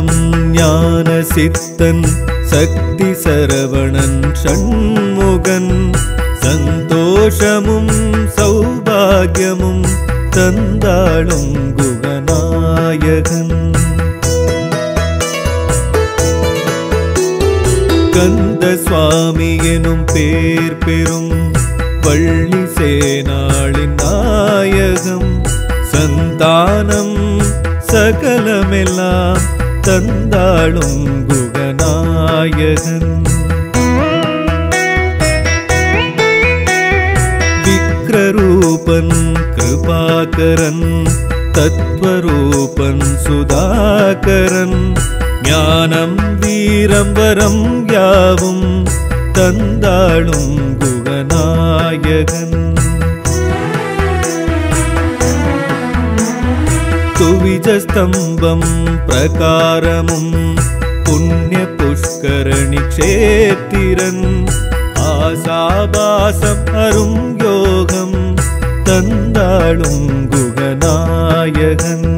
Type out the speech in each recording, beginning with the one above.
சண்முகம் ஞான சித்தன் சக்தி சரவணன் ஷண்முகன் சந்தோஷமும் சௌபாகியமும் தந்தாளும் குகநாயகன் கந்த சுவாமி எனும் பேர் பெறும் வள்ளி சேனாளின் நாயகம் சந்தானம் சகலமெல்லாம் தந்தாளும் குகநாயகன் விக்ரரூபன் கிருபாகரன் தத்வரூபன் சுதாகரன் ஞானம் வீரம் வரம் யாவும் தந்தாளும் குகநாயகன் துவிஜஸ்தம்பம் பிரகாரமும் புண்ணிய புஷ்கரணி க்ஷேத்திரன் ஆசாபாசம் அரும் யோகம் தந்தாளும் குகநாயகன்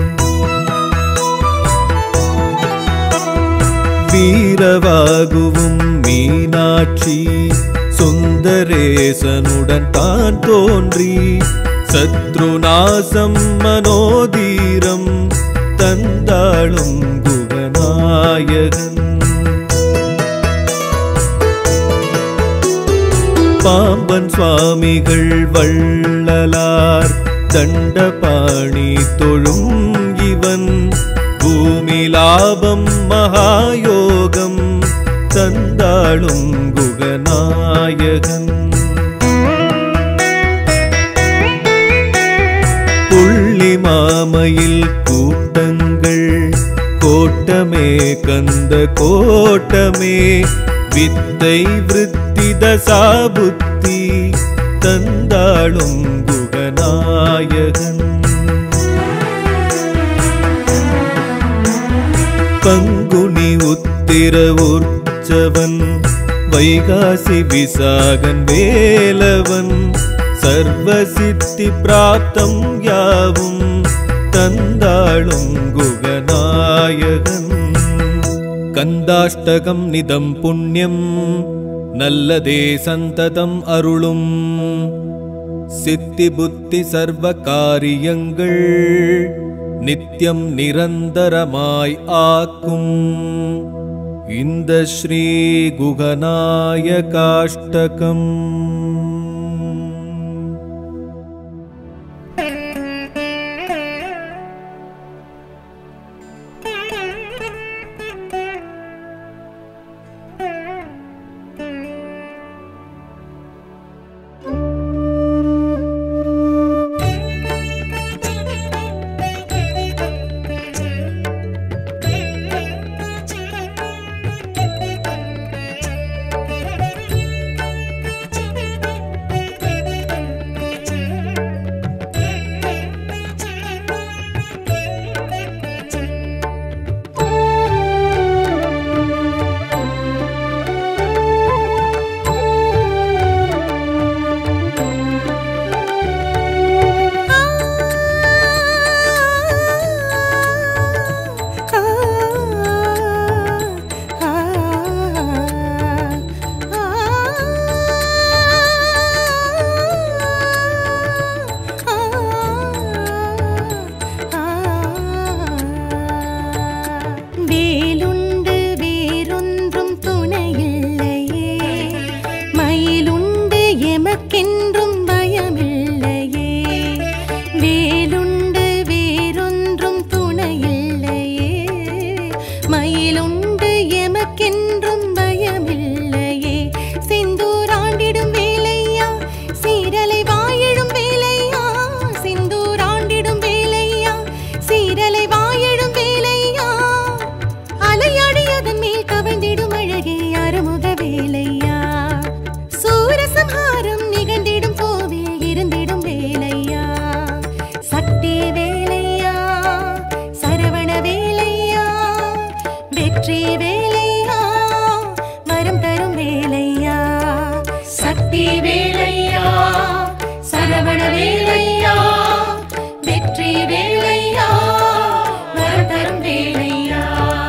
வீரவாகுவும் மீனாட்சி சுந்தரேசனுடன் தான் தோன்றி சத்ருநாசம் மனோதீரம் தந்தாளும் குகநாயகன் பாம்பன் சுவாமிகள் வள்ளலார் தண்டபாணி தொழும் இவன் பூமி லாபம் மகாயோகம் தந்தாளும் குகநாயகன் புள்ளி மாமையில் கூட்டங்கள் கோட்டமே கந்த கோட்டமே வித்தை விருத்தி தசா புத்தி தந்தாளும் குகநாயகன் பங்குனி உத்திர உற்சவன் வைகாசி விசாகன் வேலவன் சர்வ சித்தி பிராப்தம் யாவும் தந்தாளும் குகநாயகன் கந்தாஷ்டகம் நிதம் புண்ணியம் நல்லதே சந்ததம் அருளும் சித்தி புத்தி சர்வ காரியங்கள் நித்தியம் நிரந்தரமாய் ஆக்கும் இந்த ஸ்ரீ குகநாயகாஷ்டகம் வேலுண்டு வேறொன்றும் துணையில்லையே மயிலுண்டு எமக்கென்றும் பயமில்லையே வேலுண்டு வேறொன்றும் துணையில்லையே மயிலுண்டு எமக்கென்றும் பயமில்லையே செந்தூராண்டிடும் வேலையா சீரலை வாழிடும் வேலையா செந்தூராண்டிடும் வேலையா சீரலை வாழிடும் வேலையா அலையாடியதன் மேல் கவிழ்ந்திடும் அழகே அருமுக வேலையா சூரசம்ஹாரம் நிகழ்ந்திடும் கோவில் இருந்திடும் வேலையா சக்தி வேலையா சரவண வேலையா வெற்றி வேலையா வரம் தரும் வேலையா சக்தி வேலையா சரவண வேலையா வெற்றி வேலையா வரம் தரும் வேலையா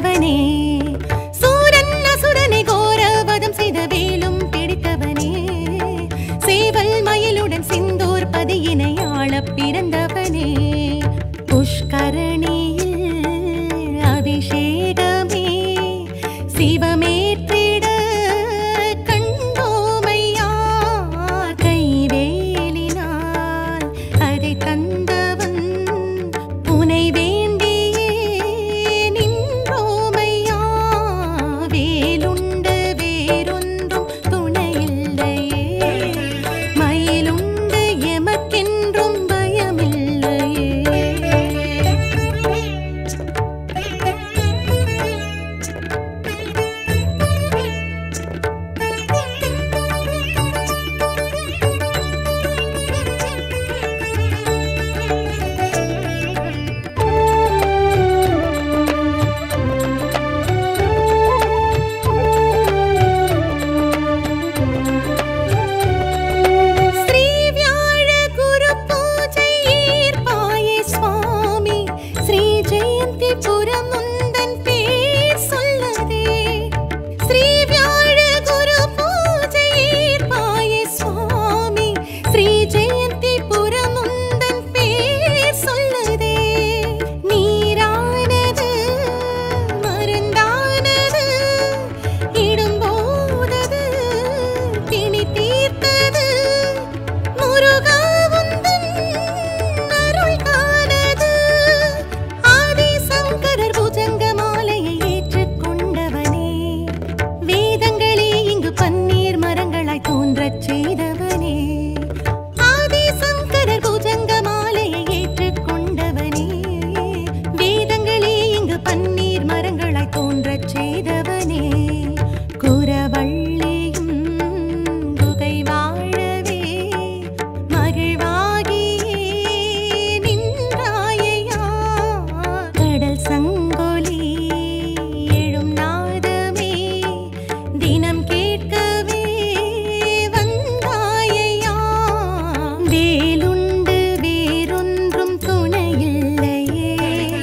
பிடித்தவனே சூரன் அசுரனை கோரவதம் செய்த வேலும் பிடித்தவனே சேவல் மயிலுடன் சிந்தூர் பதியினை ஆளப் பிறந்தவனே புஷ்கரணியில் அபிஷேகமே சிவமேற்றிட கண்டோமையா கைவேலினால் அதை தந்தவன் உனை வேண்டியே நின்றோமையா வேலுண்டு வேறொன்றும் துணையில்லையே மயிலுண்டு எமக்கென்றும் பயமில்லையே ஸ்ரீ வியாழ குரு பூஜை ஏற்பாயே சுவாமி ஸ்ரீ ஜெயந்தி புரம் முந்தன் பேர் சொல்லதே ஸ்ரீ வியாழ குரு பூஜை ஏற்பாயே சுவாமி ஸ்ரீ ஜெயந்தி புரம் முந்தன் பேர் சொல்லதே நீரானது மருந்தானது இடும்போதது பிணி தீர்த்தது முருகா உந்தன் அருள் காணது ஆதி சங்கரர் புஜங்க மாலையை ஏற்றுக்கொண்டவனே வேதங்களே இங்கு பன்னீர் மரங்களாய் தோன்றச் செய்தவனே ஆதி சங்கரர் புஜங்க மாலையை ஏற்றுக்கொண்டவனே வேதங்களே இங்கு பன்னீர் மரங்களாய் தோன்றச் செய்தவனே குரவள்ளியும் குகை வாழவே மகிழ்வாகியே நின்றாயையா கடல் சங்கொலி எழும் நாதமே தினம் கேட்கவே வந்தாயையா வேலுண்டு வேறொன்றும் துணையில்லையே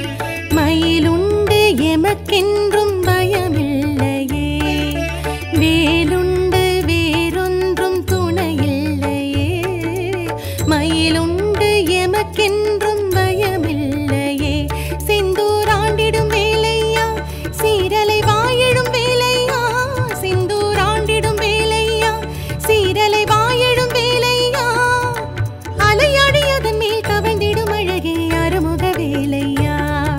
மயிலுண்டு எமக்கென்றும் பயமில்லையே வேலுண்டு வேறொன்றும் துணையில்லையே மயிலுண்டு எமக்கென்றும் பயமில்லையே செந்தூராண்டிடும் வேலையா சீரலை வாழிடும் வேலையா செந்தூராண்டிடும் வேலையா சீரலை வாழிடும் வேலையா அலையாடி அதன் மேல் கவிழ்ந்திடும் அழகே அருமுக வேலையா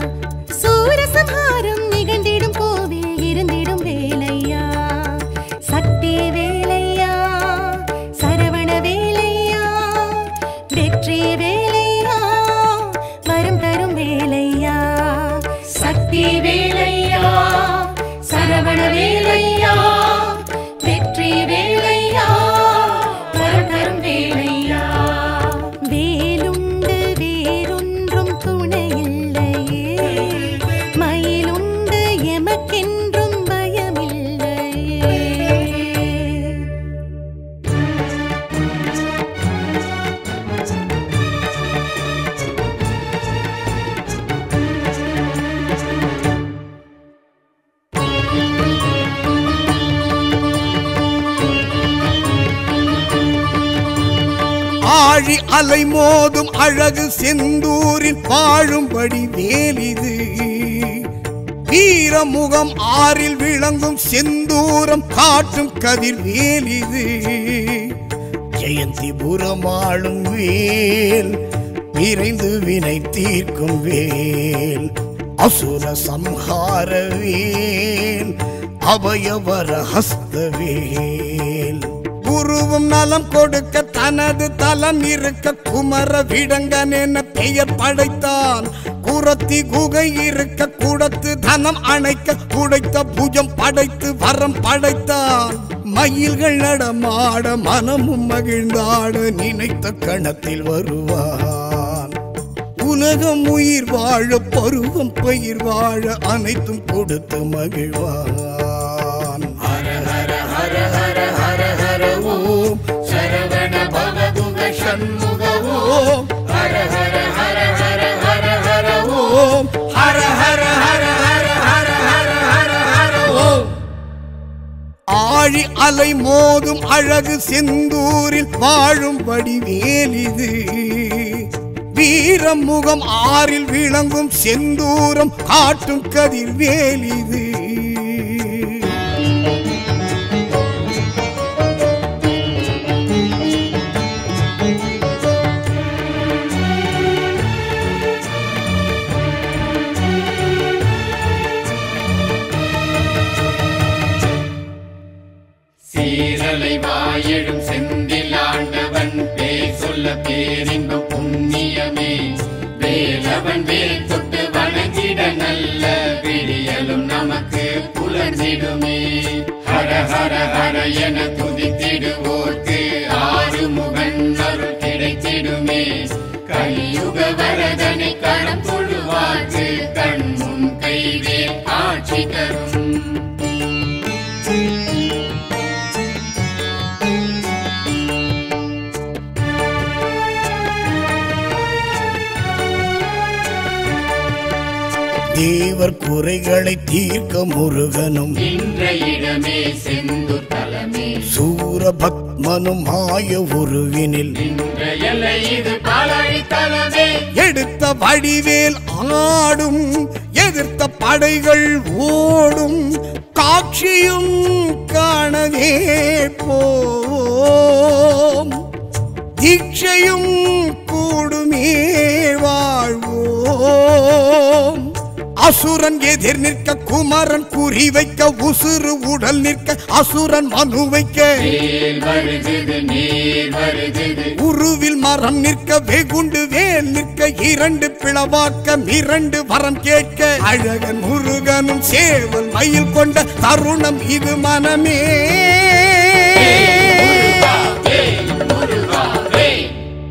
சூரசம்ஹாரம் நிகழ்ந்திடும் கோவில் இருந்திடும் வேலையா சக்தி வேலையா சரவண வேலையா வெற்றி வேலையா வரம் தரும் வேலையா சக்தி வேலையா சரவண வேலையா வெற்றி வேலையா வரம் தரும் வேலையா வேலுண்டு வேறொன்றும் துணையில்லையே மயிலுண்டு எமக்கென்றும் பயமில்லையே ஆழி அலை மோதும் அழகு செந்தூரில் வாழும்படி வேலிது வீரமுகம் ஆறில் விளங்கும் செந்தூரம் காட்டும் கதிர் வேலிது ஜெயந்திபுரம் ஆளும் வேல் விரைந்து வினை தீர்க்கும் வேல் அசுர சம்ஹார வேல் அபயவர ஹஸ்த வேல் உருவும் நலம் கொடுக்க தனது தலம் இருக்க குமர விடங்கன் என பெயர் படைத்தான் குரத்தி குகை இருக்க குடத்து தனம் அணைக்க குடைத்த புஜம் படைத்து வரம் படைத்தான் மயில்கள் நடமாட மனமும் மகிழ்ந்தாட நினைத்த கணத்தில் வருவான் உலகம் உயிர் வாழ பருவம் பயிர் வாழ அனைத்தும் கொடுத்து மகிழ்வான் ஹர ஹர ஹர ஹர ஹர ஹர ஓம் சரவண பவகுக சண்முக ஓம் ஹர ஹர ஹர ஹர ஹர ஹர ஓம் ஹர ஹர ஹர ஹர ஹர ஹர ஆழி அலை மோதும் அழகு செந்தூரில் வாழும் வடிவேல் இது வீரம் முகம் ஆறில் விளங்கும் செந்தூரம் காட்டும் கதிர்வேல் இது சீரலை வாயிடும் செந்தில் ஆண்டவன் பேர் சொல்ல பேரின்பம் புண்ணியமே வேலவன் வேல் தொட்டு வணங்கிட நல்ல விடியலும் நமக்கு புலர்ந்திடுமே ஹர ஹர ஹர என துதித்திடுவோர்க்கு ஆறுமுகன் அருள் கிடைத்திடுமே கலியுக வரதனை களம் தொழுவார்க்கு கண் முன் கைவேல் காட்சி தரும் தேவர் குறைகளை தீர்க்க முருகனும் நின்ற இடமே செந்தூர் தலமே சூரபத்மனும் மாய உருவினில் நின்ற எல்லை இது பாலாழி தலமே எடுத்த வடிவேல் ஆடும் எதிர்த்த படைகள் ஓடும் காட்சியும் காணவே போம் தீட்சையும் கூடுமே வாழ்வோம் அசுரன் எதிர் நிற்க குமரன் குறி வைக்க உசுறு உடல் நிற்க அசுரன் மனு வைக்க வேல் வருகுது நீர் வருகுது உருவில் மரம் நிற்க வெகுண்டு வேல் நிற்க இரண்டு பிளவாக்க இரண்டு வரம் கேட்க அழகன் முருகனும் சேவல் மயில் கொண்ட தருணம் இது மனமே முருகா வேல் முருகா வேல்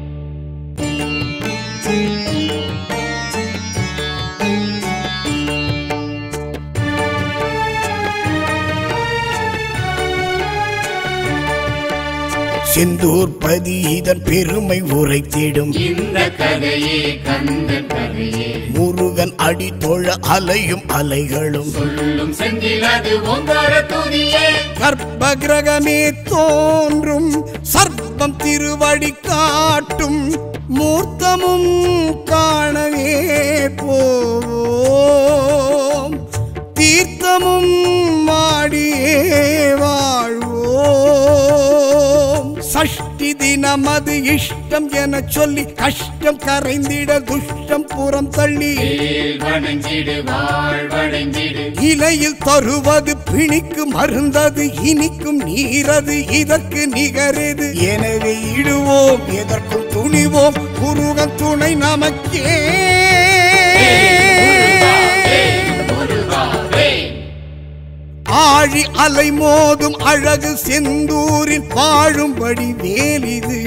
செந்தூர் பதி இதன் பெருமை உரைத்திடும் இந்த கதையே கந்த கதையே முருகன் அடி தொழ அலையும் அலைகளும் சொல்லும் செந்தில் அது ஓங்கார துதியே கர்ப்ப கிரகமே தோன்றும் சர்ப்பம் திருவடி காட்டும் மூர்த்தமும் காணவே போவோம் தீர்த்தமும் மாடியே வாழ்வோம் சஷ்டி தினமது இஷ்டம் என சொல்லி கஷ்டம் கரைந்திட துஷ்டம் புறம் தள்ளி வேல் வணங்கிடு வாழ்வடைந்திடு இலையில் தருவது பிணிக்கு மருந்தது இனிக்கும் நீரது இதற்கு நிகரது எனவே இடுவோம் எதற்கும் துணிவோம் குருகன் துணை நமக்கே முருகா வேல் முருகா வேல் ஆழி அலை மோதும் அழகு செந்தூரில் வாழும்படி வேலிது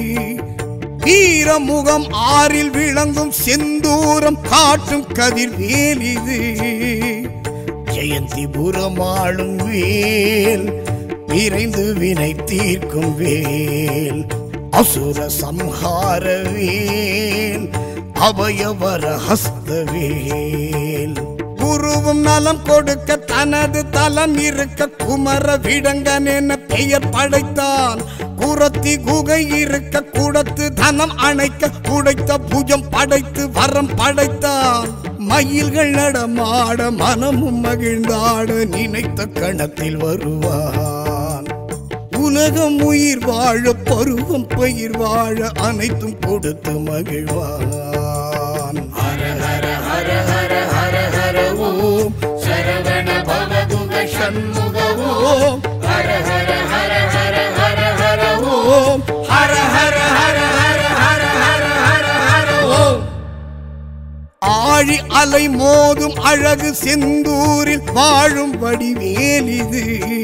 வீரமுகம் ஆறில் விளங்கும் செந்தூரம் காட்டும் கதிர் வேலிது ஜெயந்திபுரம் ஆளும் வேல் விரைந்து வினை தீர்க்கும் வேல் அசுர சம்ஹார வேல் அபயவர ஹஸ்த வேல் குருவும் நலம் கொடுக்க தனது தலம் இருக்க குமர விடங்கன் என பெயர் படைத்தான் குரத்தி குகை இருக்க குடத்து தனம் அணைக்க குடைத்த புஜம் படைத்து வரம் படைத்தான் மயில்கள் நடமாட மனமும் மகிழ்ந்தாட நினைத்த கணத்தில் வருவான் உலகம் உயிர் வாழ பருவம் பயிர் வாழ அனைத்தும் கொடுத்து மகிழ்வான் ஹர ஹர ஹர ஹர ஹர ஹர ஓம் சரவண பவகுக சண்முக ஓம் ஹர ஹர ஹர ஹர ஹர ஹர ஓம் ஹர ஹர ஹர ஹர ஹர ஹர ஹர ஹர ஓம் ஆழி அலை மோதும் அழகு செந்தூரில் வாழும் வடிவேலிது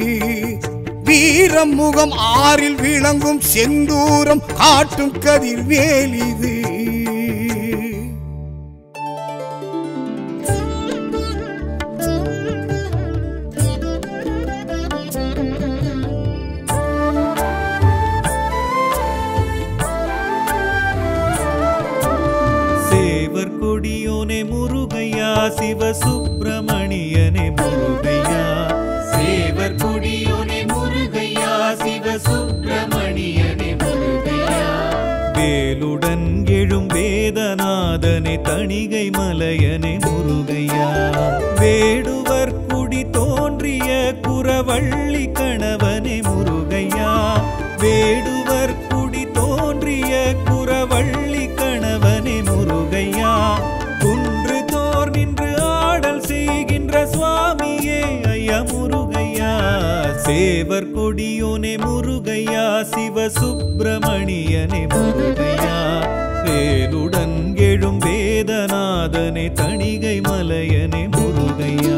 வீரம் முகம் ஆறில் விளங்கும் செந்தூரம் காட்டும் கதிர்வேலிது சேவர் கொடியோனே முருகையா சிவசுப்பிரமணியனே முருகையா சேவர் கொடியோனே முருகையா வேலுடன் எழும் வேதநாதனே தணிகை மலையனே முருகையா வேடுவர் குடி தோன்றிய குறவள்ளி கணவனே முருகையா வேடுவர் குடி தோன்றிய குறவள்ளி கணவனே முருகையா குன்று தோர் நின்று ஆடல் செய்கின்ற சுவாமியே ஐயா முருகையா சேவர் கொடியோனே முருகையா சிவ சுப்பிரமணியனே முருகையா வேலுடன் எழும் வேதநாதனே தணிகை மலையனே முருகையா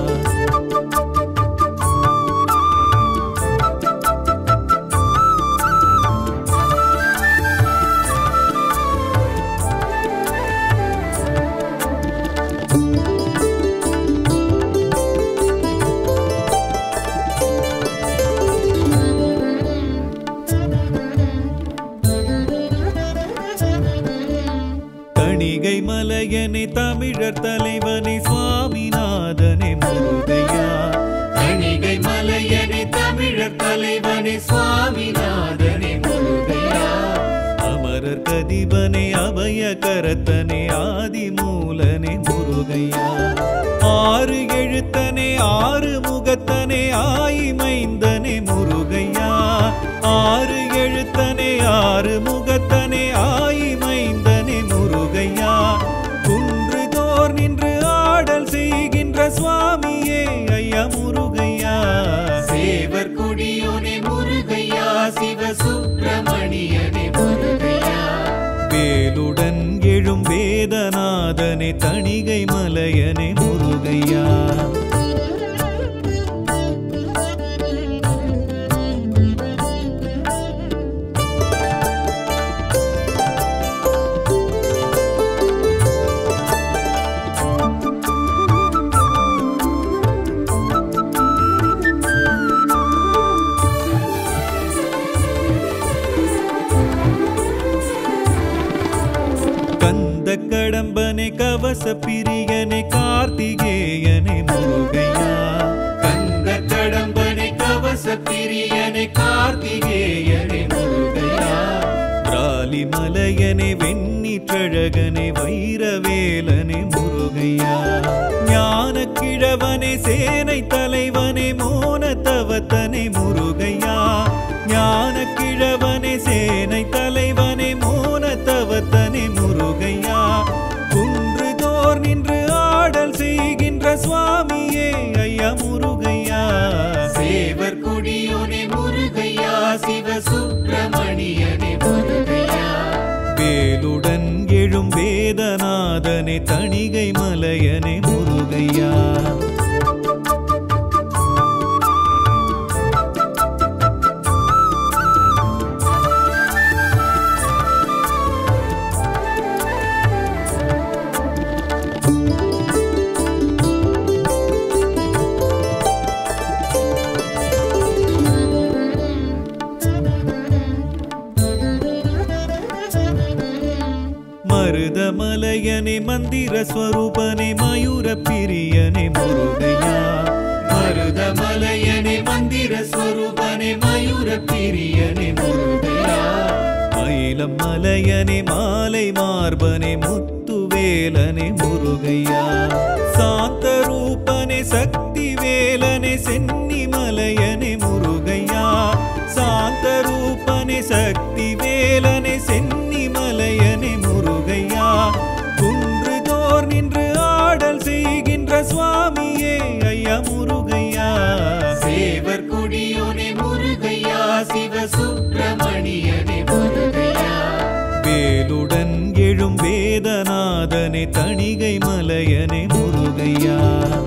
தணிகை மலையனே தமிழர் தலைவனே சுவாமிநாதனே முருகையா தணிகை மலையனே தமிழர் தலைவனே சுவாமிநாதனே முருகையா அமரர் கதிபனே அபய கரத்தனே ஆதி மூலனே முருகையா ஆறு எழுத்தனே ஆறு முகத்தனே ஆயிமைந்தனே முருகையா ஆறு எழுத்தனே ஆறு முகத்தனே ஆயிமைந்தனே முருகையா குன்று தோர் நின்று ஆடல் செய்கின்ற சுவாமியே ஐயா முருகையா சேவர் குடியோனே முருகையா சிவ சுப்பிரமணியனே முருகையா வேலுடன் எழும் வேதநாதனே தணிகை மலையனே முருகையா கந்த கடம்பனே கவச பிரியனே கார்த்திகேயனே முருகையா கந்த கடம்பனே கவச பிரியனே கார்த்திகேயனே முருகையா பிராலி மலையனே வெண்ணிற்றழகனே வைரவேலனே முருகையா ஞான கிழவனே சேனை தலைவனே மோன தவத்தனே முருகையா ஞான கிழவனே சேனை தலைவனே மோன தவத்தனே முருகையா குன்று தோர் நின்று ஆடல் செய்கின்ற சுவாமியே ஐயா முருகையா சேவர் குடியோனே முருகையா சிவ சுப்பிரமணியனே முருகையா வேலுடன் எழும் வேதநாதனே தணிகை மலையனே முருகையா மருதமலையனே மந்திர ஸ்வரூபனே மயூர பிரியனே முருகையா மருதமலையனே மந்திர ஸ்வரூபனே மயூர பிரியனே முருகையா மயிலம் மலையனே மாலை மார்பனே முத்துவேலனே முருகையா சாந்த ரூபனே சக்தி வேலனே சென்னி மலையனே முருகையா சாந்த ரூபனே சக்தி வேலனே சென்னி மலையனே முருகையா குன்று தோர் நின்று ஆடல் செய்கின்ற சுவாமியே ஐயா முருகையா சேவர் குடியோனே முருகையா சிவ சுப்பிரமணியனே முருகையா வேலுடன் எழும் வேதநாதனே தணிகை மலையனே முருகையா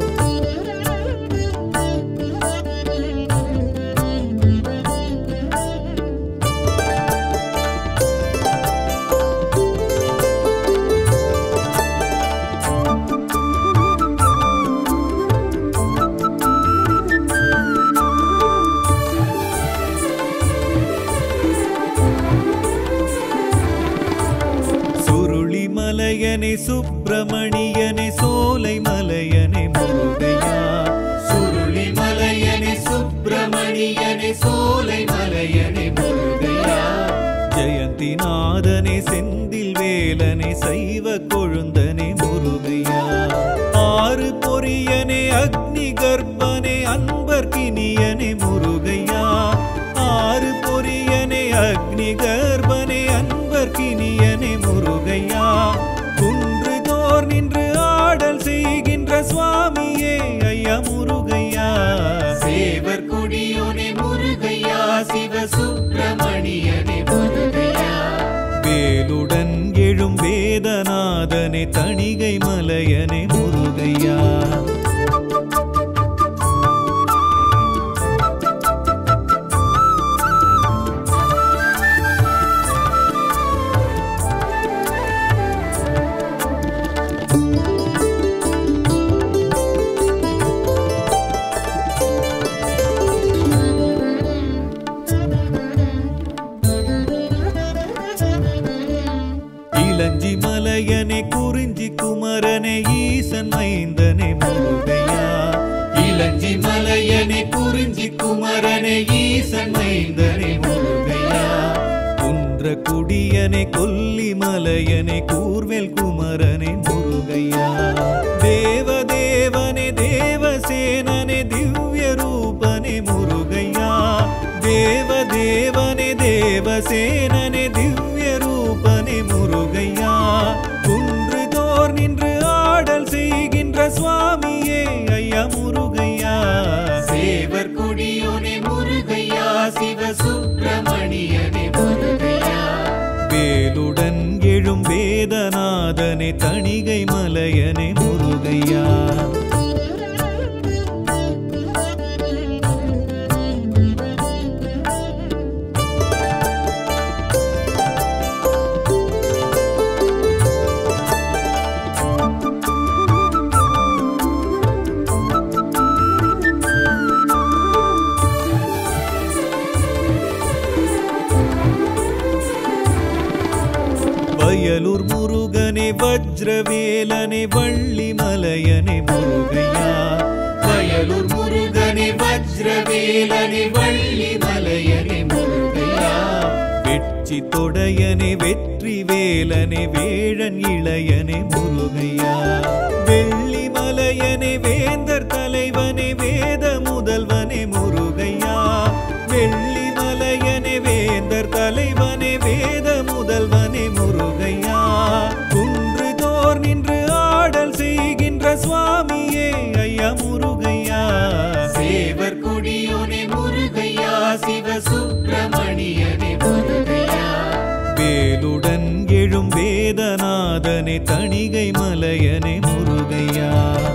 சுருளி மலையனே சுப்பிரமணியனே சோலை மலையனே முருகையா சுருளி மலையனே சுப்பிரமணியனே சோலை மலையனே முருகையா ஜெயந்தி செந்திநாதனே செந்தில் வேலனே சைவ கொழுந்தனே முருகையா ஆறு பொரியனே அக்னி கர்ப்பனே அன்பர்கினியனே முருகையா ஆறு பொரியனே அக்னி கர்ப்பனே அன்பர்கினியனே முருகையா குன்று தோர் நின்று ஆடல் செய்கின்ற சுவாமியே ஐயா முருகையா சேவர் கொடியோனே முருகையா சிவ சுப்பிரமணியனே முருகையா வேலுடன் எழும் வேதநாதனே தணிகை மலையனே முருகையா இளஞ்சி மலையனே குறிஞ்சி குமரனே ஈசன் மைந்தனே முருகையா இளஞ்சி மலையனே குறிஞ்சி குமரனே ஈசன் மைந்தனே முருகையா குன்ற குடியனே கொல்லி மலையனே கூர்வேல் குமரனே முருகையா தேவதேவனே தேவசேனனே திவ்ய ரூபனே முருகையா தேவதேவனே தேவசேனனே திவ்ய ரூபனே முருகையா குன்று தோர் நின்று ஆடல் செய்கின்ற சுவாமியே ஐயா முருகையா சேவர் கொடியோனே முருகையா சிவ சுப்பிரமணியனே முருகையா வேலுடன் எழும் வேதநாதனே தணிகை மலையனே முருகையா வயலூர் முருகனே வஜ்ரவேலனே வள்ளி மலையனே முருகையா வயலூர் முருகனே வஜ்ரவேலனே வள்ளி மலையனே முருகையா வெற்றி தொடையனே வெற்றி வேலனே வேழன் இளையனே முருகையா வெள்ளி மலையனே வேந்தர் தலைவனே வேத முதல்வனே முருகையா வெள்ளி மலையனே வேந்தர் தலைவனே வேத முதல்வனே முருகையா குன்று தோர் நின்று ஆடல் செய்கின்ற சுவாமியே ஐயா முருகையா சேவர் கொடியோனே முருகையா சிவ சுப்பிரமணியனே முருகையா வேலுடன் எழும் வேதநாதனே தணிகை மலையனே முருகையா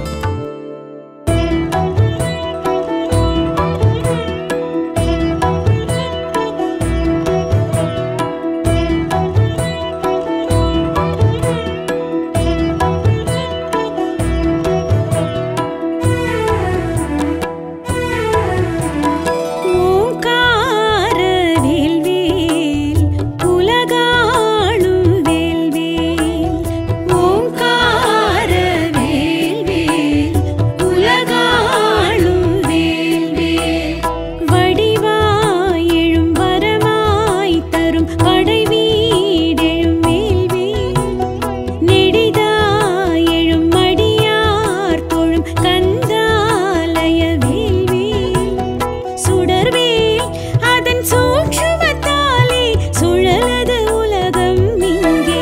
ஓங்கார வேல்வேல் உலகாளும் வேல்வேல் ஓங்கார வேல்வேல் உலகாளும் வேல்வேல் வடிவாய் எழும் வரமாய் தரும் படைவீடெழும் வேல்வேல் நெடிதாய் எழும் மடியார் தொழும் கந்தாலய வேல்வேல் சுடர்வேல் அதன் சூட்சுமத்தாலே சுழலது உலகம் இங்கே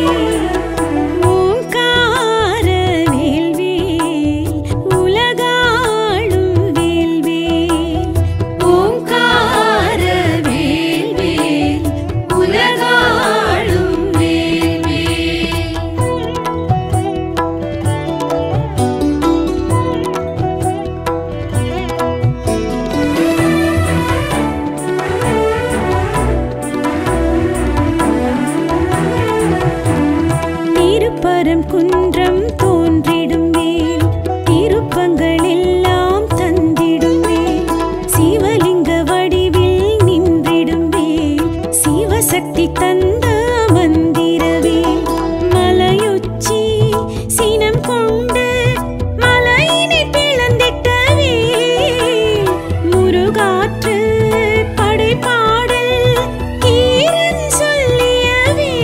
ஓங்கார வேல்வேல் உலகாளும் வேல்வேல் ஓங்கார வேல்வேல் உலகாளும் வேல்வேல் திருப்பரம் குன்றம் தோன்றிடும் வேல் திருப்பங்கள் எல்லாம் தந்திடும் வேல் சிவலிங்க வடிவில் நின்றிடும் வேல் சிவசக்தி தந்த மந்திரவேல் மலையுச்சி சினம் கொண்டு மலையினை பிளந்திட்ட வேல் முருகாற்று படைப்பாடல் ஈரன் சொல்லிய வேல்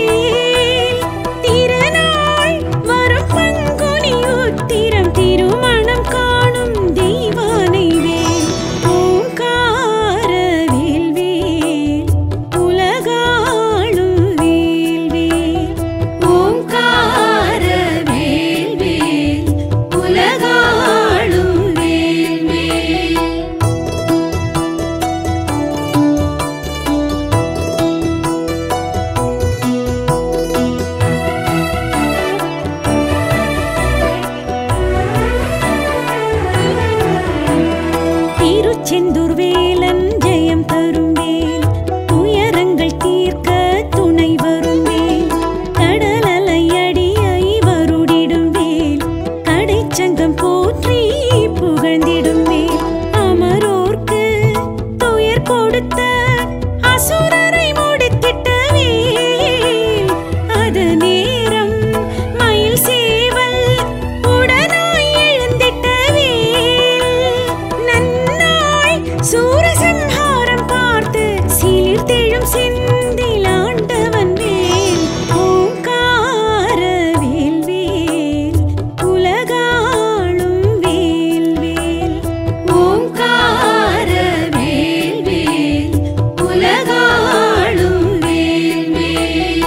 திருச்செந்தூர் வேலன் ஜெயம் தரும் வேல் துயரங்கள் தீர்க்க துணை வரும் வேல் கடல் அலை அடியை வருடிடும் வேல் கடைச்சங்கம் போற்றி புகழ்ந்திடும் வேல் அமரோர்க்கு துயர் கொடுத்த அசுரரை முடித்திட்ட வேல் அது நேரம் மயில் சேவல் உடனாய் எழுந்திட்ட வேல் நன்னாய் சூரசம்ஹாரம் பார்த்து சீர்தெழும் செந்தில் ஆண்டவன் வேல் ஓங்கார வேல் வேல் உலகாளும் வேல் வேல் ஓங்கார வேல் வேல் உலகாளும் வேல் வேல்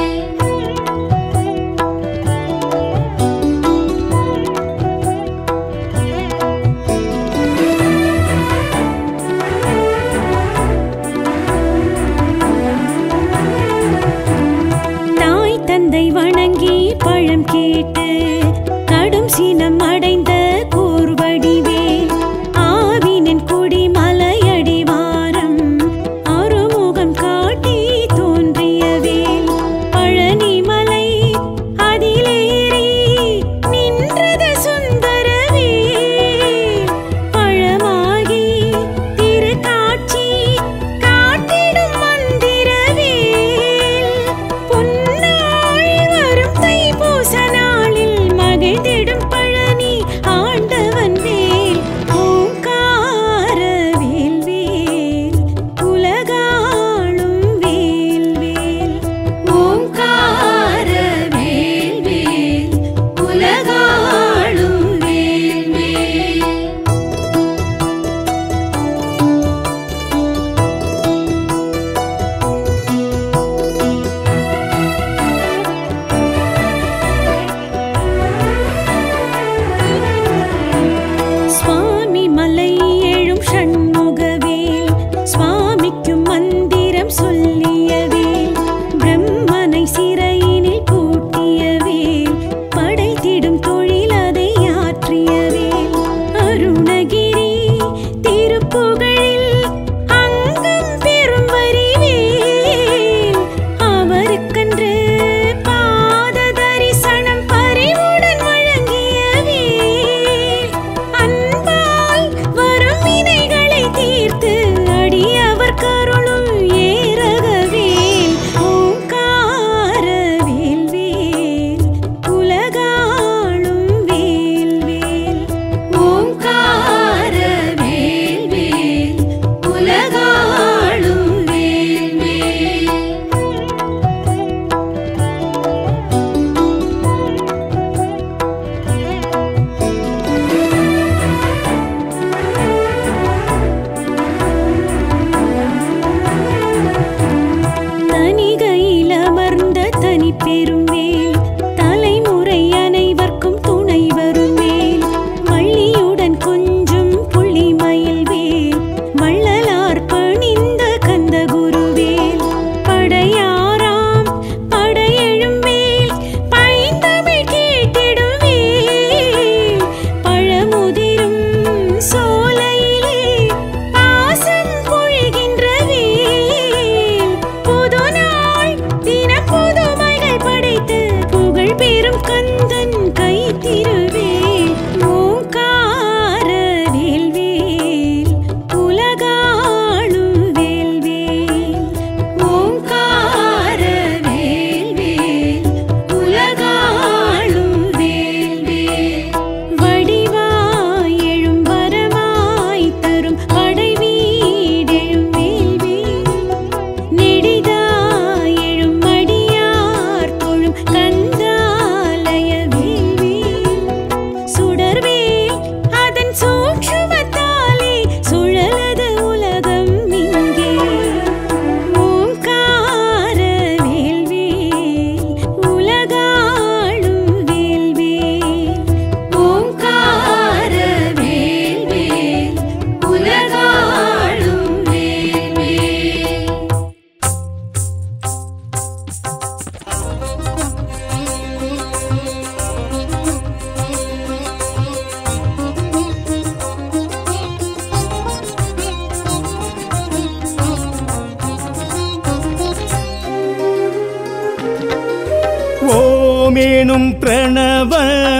தாய் தந்தை வணங்கி பழம் கேட்டு கடும் சினம் அடைந்த கூர்வடிவேல் ஆவினின் குடி மலையடிவாரம் அருமுகம் காட்டி தோன்றிய வேல் பழனி மலை அதிலேறி நின்றது சுந்தரவேல் பழமாகி திருக்காட்சி காட்டிடும் மந்திரவேல் பொன்னாள் வரும் தைப்பூச நாளில் மகிழ்ந்திடும் பழனி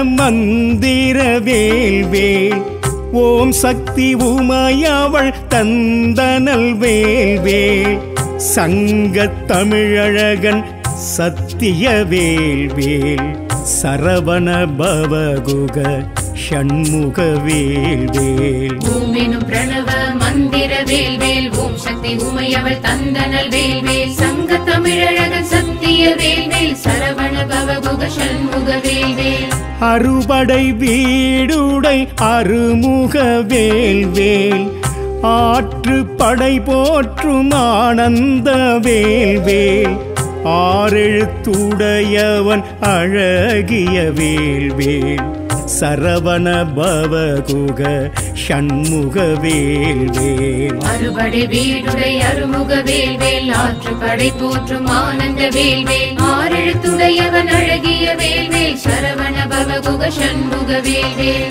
மந்திர வேல்வேல் ஓம் சக்தி உமையவள் தந்தனல் வேல்வேல் சங்கத் தமிழழகன் சத்திய வேல்வேல் சரவண பவகுக ஷண்முக வேல்வேல் ஓமெனும் பிரணவ மந்திர வேல்வேல் ஓம் சக்தி உமையவள் தந்தனல் வேல்வேல் சங்க தமிழழகன் சத்திய வேல்வேல் சரவண பவகுக சண்முக வேல்வேல் அறுபடை வீடுடை அருமுக வேல்வேல் ஆற்று படை போற்றும் ஆனந்த வேல்வேல் ஆறெழுத்துடையவன் அழகிய வேல்வேல் சரவண பவகுக ஷண்முக வேல்வேல் அறுபடை வீடுடை அருமுக வேல்வேல் ஆற்று படை போற்றும் ஆனந்த வேல்வேல் ஆறெழுத்துடையவன் அழகிய வேல்வேல் சரவண பவகுக சண்முக வேல்வேல்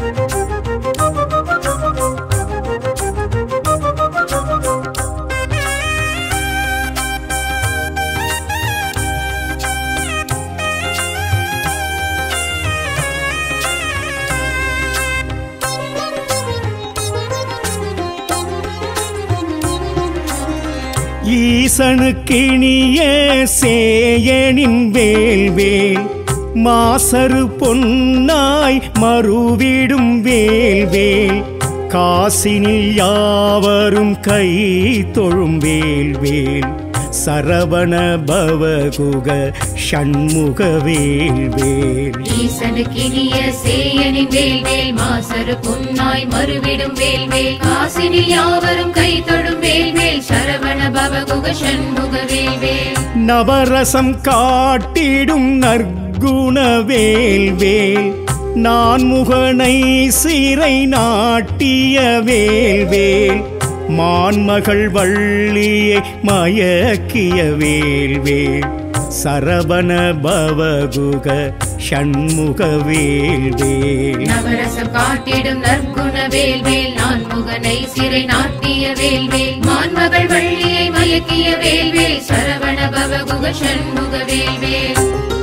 ஈசனுக்கிணிய சேயனின் வேல்வேல் மாசரு பொன்னாய் மறுவிடும் வேல்வேல் காசினில் யாவரும் கை தொழும் வேல்வேல் சரவண பவகுக ஷண்முக வேல்வேல் ஈசனுக்கினிய சேயனின் வேல்வேல் மாசரு பொன்னாய் மறுவிடும் வேல்வேல் காசினில் யாவரும் கை தொடும் வேல்வேல் சரவண பவகுக சண்முக வேல்வேல் நவரசம் காட்டிடும் நற்குண வேல்வேல் நான் முகனை சிறை நாட்டிய வேல்வேல் மான்மகள் வள்ளியை மயக்கிய வேல்வேல் சரவண பவகுக ஷண்முக வேல்வேல் நவரசம் காட்டிடும் நற்குண வேல்வேல் நான் முகனை சிறை நாட்டிய வேல்வேல் மான்மகள் வள்ளியை மயக்கிய வேல்வேல் சரவண பவகுக சண்முக வேல்வேல்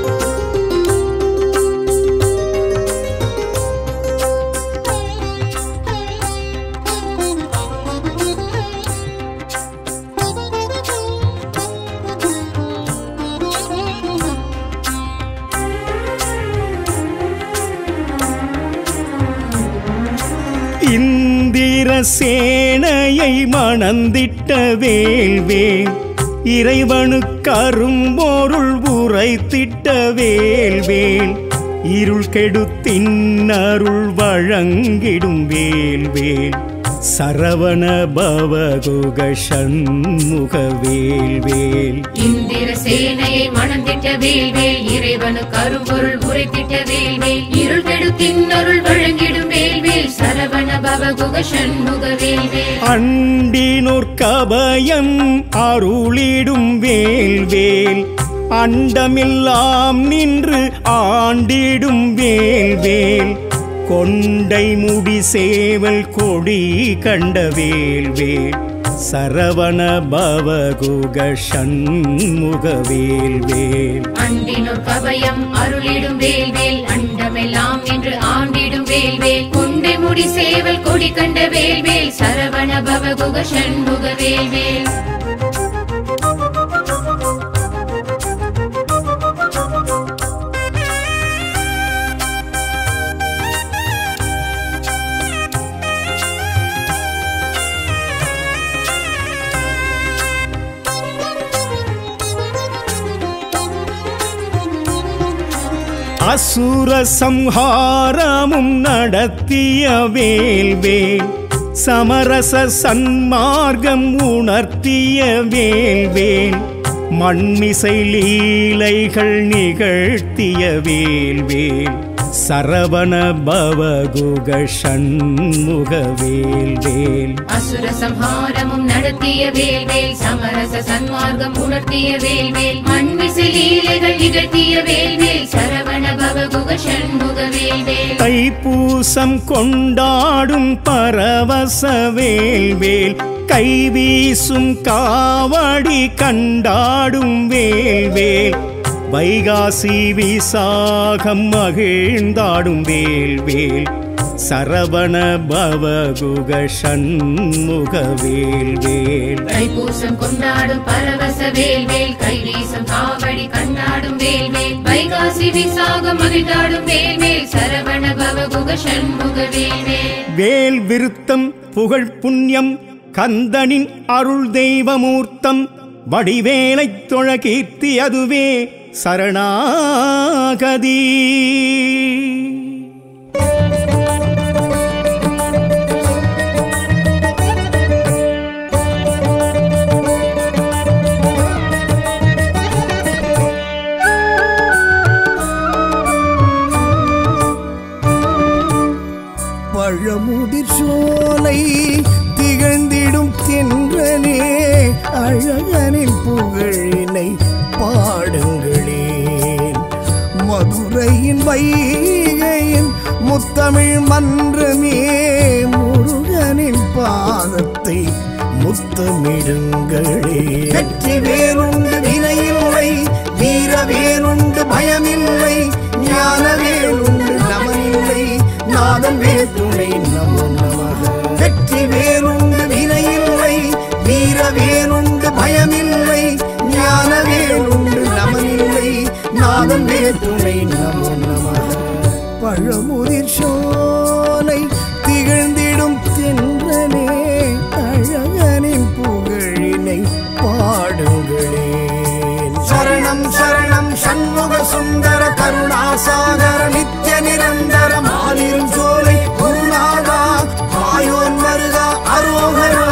இந்திர சேனையை மணந்திட்ட வேல்வேல் இறைவனுக்கு அரும்பொருள் உரைத்திட்ட வேல்வேல் இருள் கெடுத்தின் அருள் வழங்கிடும் வேல்வேல் சரவண பவகுக சண்முக வேல்வேல் இந்திர சேனையை மணந்திட்ட வேல்வேல் இறைவனு கரும்பொருள் உரைத்திட்ட வேல்வேல் இருள் கெடுத்தின் அருள் வழங்கிடும் வேல்வேல் சரவண பவகுக சண்முக வேல்வேல் அண்டினோர் கபயம் அருளிடும் வேல்வேல் அண்டமெல்லாம் நின்று ஆண்டிடும் வேல்வேல் கொண்டை முடி சேவல் கொடி கண்ட வேல்வேல் சரவண பவகுக சண்முக வேல்வேல் அண்டினோர் கவயம் அருளிடும் வேல்வேல் அண்டமெல்லாம் என்று ஆண்டிடும் வேல்வேல் கொண்டை முடி சேவல் கொடி கண்ட வேல்வேல் சரவண பவகுக சண்முக வேல்வேல் அசுர சம்ஹாரமும் நடத்திய வேல்வேல் சமரச சன்மார்க்கம் உணர்த்திய வேல்வேல் மண்மிசை லீலைகள் நிகழ்த்திய வேல்வேல் சரவண பவகுக சண்முக வேல்வேல் அசுர சம்ஹாரமும் நடத்திய வேல்வேல் சமரச சன்மார்க்கம் உணர்த்திய வேல்வேல் மண்மிசை லீலைகள் நிகழ்த்திய வேல்வேல் சரவண பவகுக சண்முக வேல்வேல் தைப்பூசம் கொண்டாடும் பரவச வேல்வேல் கைவீசும் காவடி கண்டாடும் வேல்வேல் வைகாசி விசாகம் மகிழ்ந்தாடும் வேல் வேல் சரவண பவகுக சண்முக வேல் வேல் தைப்பூசம் கொண்டாடும் பரவச வேல்வேல் கைவீசம் காவடி கண்டாடும் வேல்வேல் வைகாசி விசாகம் மகிழ்ந்தாடும் வேல்வேல் சரவண பவகுக சண்முக வேல்வேல் வேல் விருத்தம் புகழ் புண்ணியம் கந்தனின் அருள் தெய்வமூர்த்தம் வடிவேலைத் தொழ கீர்த்தி அதுவே சரணாகதி பழமுதிர் சோலை திகழ்ந்திடும் தென்றலே அழகனின் புகழினை பாடுங்களேன் மதுரையின் வைகையின் முத்தமிழ் மன்றமே முருகனின் பாதத்தை முத்தமிடுங்களே வெற்றி வேறுண்டு வினையில்லை வீர வேறுண்டு பயமில்லை ஞான வேறுண்டு நமனில்லை நாதன் வேற்றுணை நமோ நமக வெற்றி வேறுண்டு வினையில்லை வீர வேறுண்டு பயமில்லை ஞான வேறுண்டு நமனில்லை நாதன் வேற்றுணை நமோ நமக பழமுதிர் சோலை திகழ்ந்திடும் தென்றலே அழகனின் புகழினை பாடுங்களேன் சரணம் சரணம் சண்முக சுந்தர கருணாசாகர நித்ய நிரந்தர மாலிரும் சோலை குருநாதா மாயோன் மருகா அரோகரா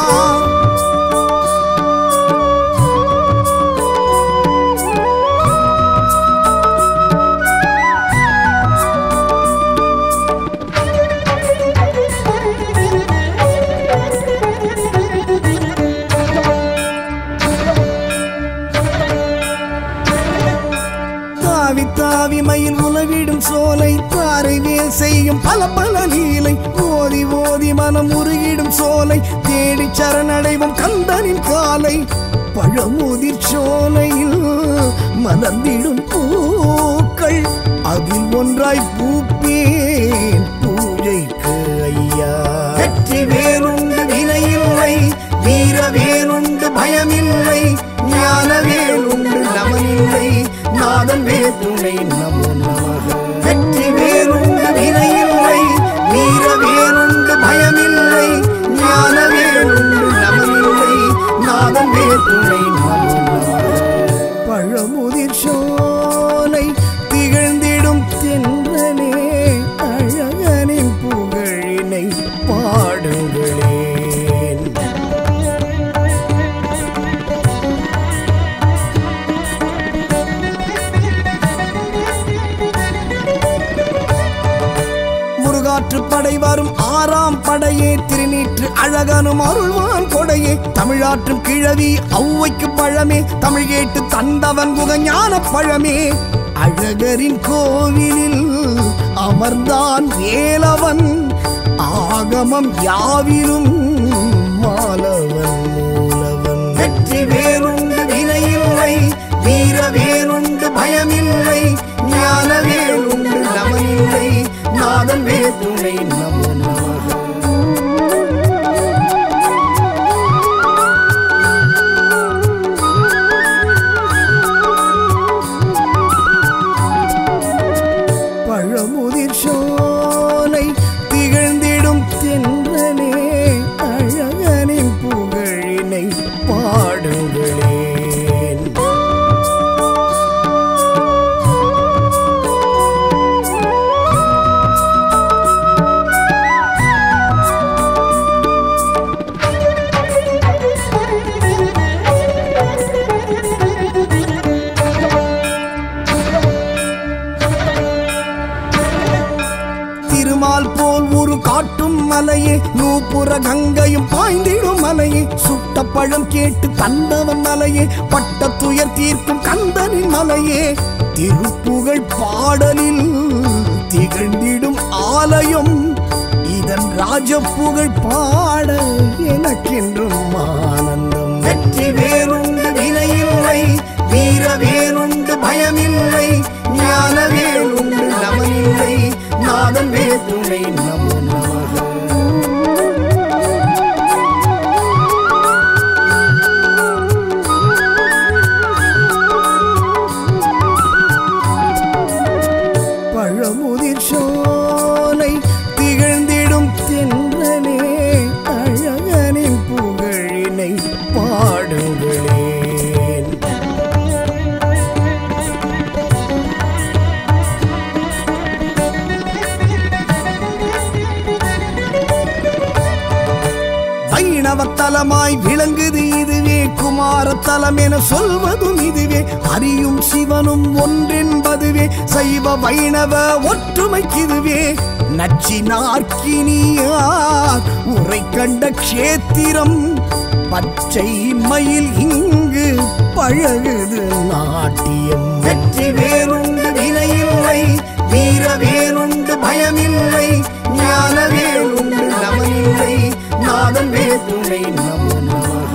தாவி தாவி மயில் உலவிடும் சோலை தாரை வேல் செய்யும் பல பல லீலை ஓதி ஓதி மனம் உருகிடும் சோலை தேடி சரணடைவும் கந்தனின் காலை பழமுதிர் சோலையில் மலர்ந்திடும் பூக்கள் அதில் ஒன்றாய் பூப்பேன் பூஜைக்கு ஐயா வெற்றி வேறுண்டு வினையில்லை வீர வேறுண்டு பயமில்லை ஞான வேறுண்டு நமனில்லை நாதன் வேற்றுணை நமோ நமக வெற்றி வேறுண்டு வினையில்லை வீர வேறுண்டு பயமில்லை ஞான வேறுண்டு நமனில்லை நாதன் வேற்றுணை நமோ நமக பழமுதிர் சோலை திகழ்ந்திடும் தென்றலே அழகனின் புகழினை பாடுங்களேன் முருகாற்று படை வரும் ஆறாம் படையே திருநீற்று அழகனும் அருள்வான் கொடையே தமிழாற்றும் கிழவி ஔவைக்கு பழமே தமிழ் கேட்டு தந்தவன் குகஞான பழமே அழகரின் கோவிலில் அமர்ந்தான் வேலவன் ஆகமம் யாவிலும் மாலவன் மூலவன் வெற்றி வேறுண்டு வினையில்லை வீர வேறுண்டு பயமில்லை ஞான வேறுண்டு நமனில்லை நாதன் வேற்றுணை நமோ நமக பழமுதிர் சோலை திகழ்ந்திடும் தென்றலே அழகனின் புகழினை பாடுங்களேன் திருமால் போல் ஒரு காட்டும் மலையே நூப்புற கங்கையும் பாய்ந்திடும் மலையே சுட்ட பழம் கேட்டு தந்தவன் மலையே பட்ட துயர் தீர்க்கும் கந்தனின் மலையே திருப்புகழ் பாடலில் திகழ்ந்திடும் ஆலயம் இதன் ராஜப்புகழ் பாட எனக்கென்றும் ஆனந்தம் வெற்றி வேறுண்டு வினையில்லை வீர வேறுண்டு பய பயமில்லை ஞானவேல் உண்டு நமனில்லை நாதன் வேத்துணை நமோ நமக பழமுதிர் சோலை திகழ்ந்திடும் தென்றலே அழகனின் புகழினை பாடுங்களேன் வைணவத்தலமாய் விளங்குது இதுவே குமாரத்தலம் என சொல்வதும் இதுவே அறியும் சிவனும் ஒன்றென்பதுவே சைவ வைணவ ஒற்றுமைக்கிதுவே நச்சினார்க்கினியார் உரை கண்ட க்ஷேத்திரம் பச்சை மயில் இங்கு பழகுது நாட்டியம் வெற்றி வேறுண்டு வினையில்லை வீர வேறுண்டு பயமில்லை ஞான வேறுண்டு நமனில்லை நாதன் வேத்துணை நமோ நமக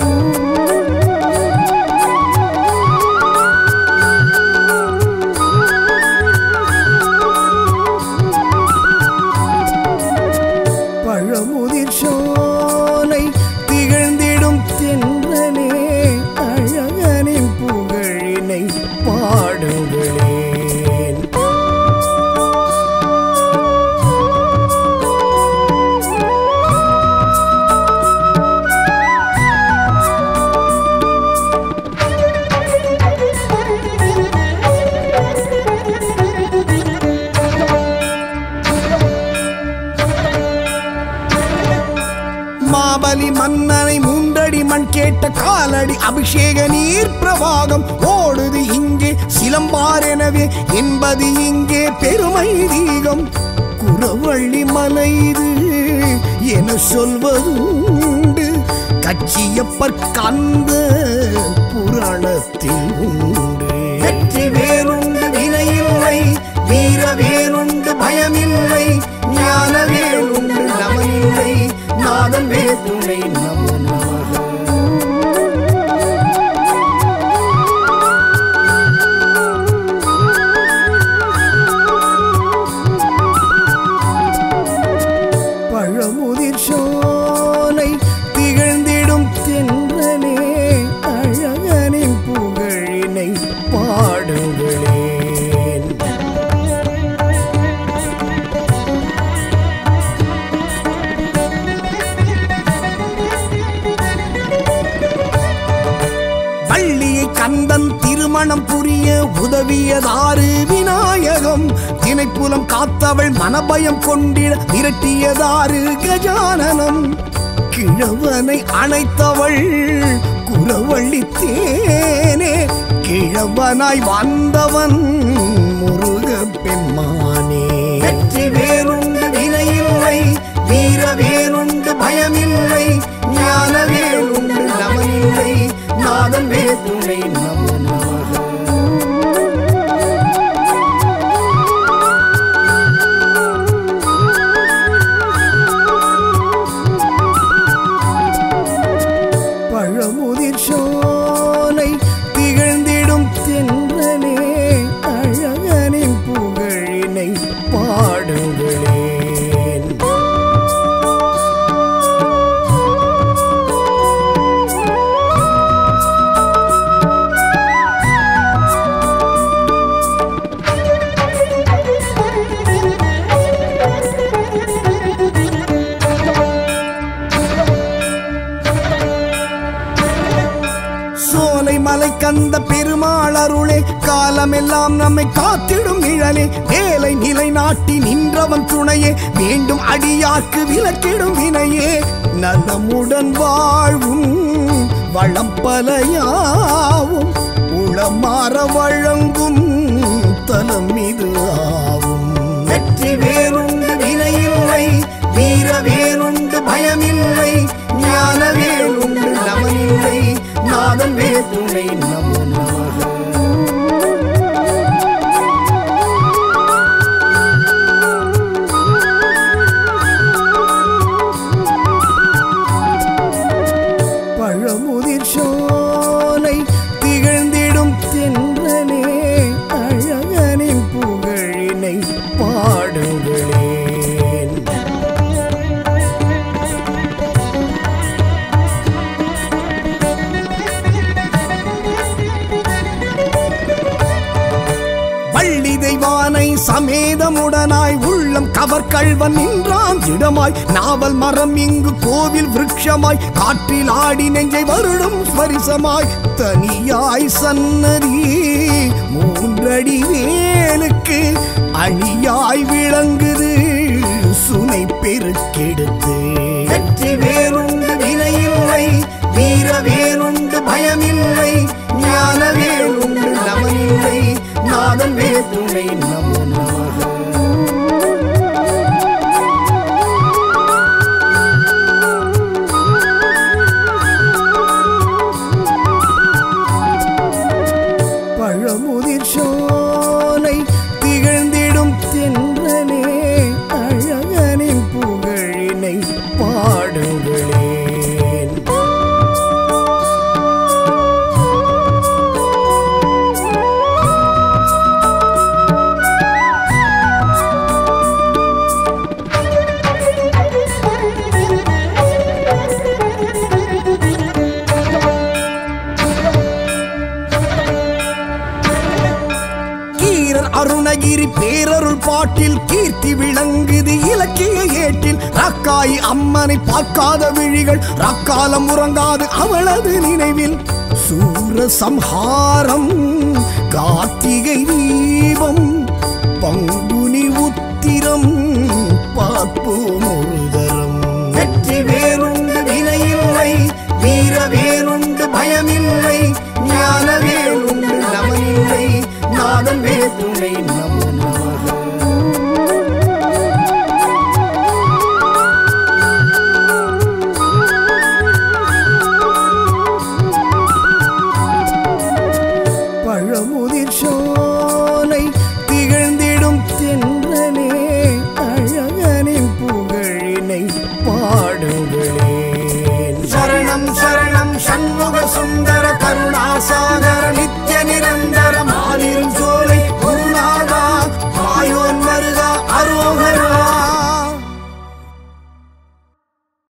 பழமுதிர் சோலை திகழ்ந்திடும் தென்றலே அழகனின் புகழினை பாடுங்களேன் மாபலி மன்னனை மூன்றடி மண் கேட்ட காலடி அபிஷேக நீர் பிரவாகம் ஓடுது இங்கே சிலம்பார் எனவே என்பது இங்கே பெருமை தீகம் குறவள்ளி மலை இது என சொல்வதுண்டு கச்சியப்பர் கந்த புராணத்தில் உண்டு வெற்றி வேறுண்டு வினையில்லை வீர வேறுண்டு பயமில்லை ஞான வேறுண்டு நமனில்லை நாதன் வேத்துணை நமோ நமக பழமுதிர் சோலை திகழ்ந்திடும் தென்றலே அழகனின் புகழினை பாடுங்களேன் வள்ளியை கந்தன் திருமணம் புரிய உதவியதாறு விநாயகம் திணைப்புலம் காத்தவள் மனபயம் கொண்டிட விரட்டியதாறு கஜானனம் கிழவனை அணைத்தவள் குலவள்ளி தேனே கிழவனாய் வந்தவன் முருக பெண்மானே வெற்றி வேறுண்டு வினையில்லை வீர வேறுண்டு பயமில்லை ஞான வேறுண்டு நமனில்லை நாதன் வேத்துணை நமோ நமக பழமுதிர் சோலை திகழ்ந்திடும் தென்றலே அழகனின் புகழினை பாடுங்களேன் சோலை மலை கந்த பெருமாள் அருளே காலமெல்லாம் நம்மை காத்திடும் நிழலே வேலை நிலை நாட்டி நின்றவன் துணையே வேண்டும் அடியார்க்கு விலக்கிடும் வினையே நலமுடன் வாழ்வும் வளம் பலையாவும் உளமாற வழங்கும் தலம் இது ஆவும் வெற்றி வேறுண்டு வினையில்லை வீர வேறுண்டு பயமில்லை ஞான வேறுண்டு நமனில்லை நாதன் வேத்துணை நமோ நமக பழமுதிர் சோலை திகழ்ந்திடும் தென்றலே வேதமுடனாய் உள்ளம் கவர் கள்வன் நின்றான் இடமாய் நாவல் மரம் இங்கு கோவில் விருட்சமாய் காற்றில் ஆடி நெஞ்சை வருடும் ஸ்வரிசமாய் தனியாய் சன்னதி மூன்றடி வேலுக்கு அணியாய் விளங்குது சுனை பெருக்கெடுத்து வெற்றி வேலுண்டு வினையில்லை வீர வேலுண்டு பயமில்லை ஞான வேலுண்டு நமனில்லை நாதன் வேதுணை நமோ நமக பழமுதிர் சோலை திகழ்ந்திடும் தென்றலே அழகனின் புகழினை பாடுங்களேன் கீரர் அருணகிரி பேரருள் பாட்டில் கீர்த்தி விளங்குது இலக்கிய ஏட்டில் ரக்காய் அம்மனை பார்க்காத விழிகள் ரக்காலம் உறங்காது அவளது நினைவில் சூர சம்ஹாரம் கார்த்திகை தீபம் பங்குனி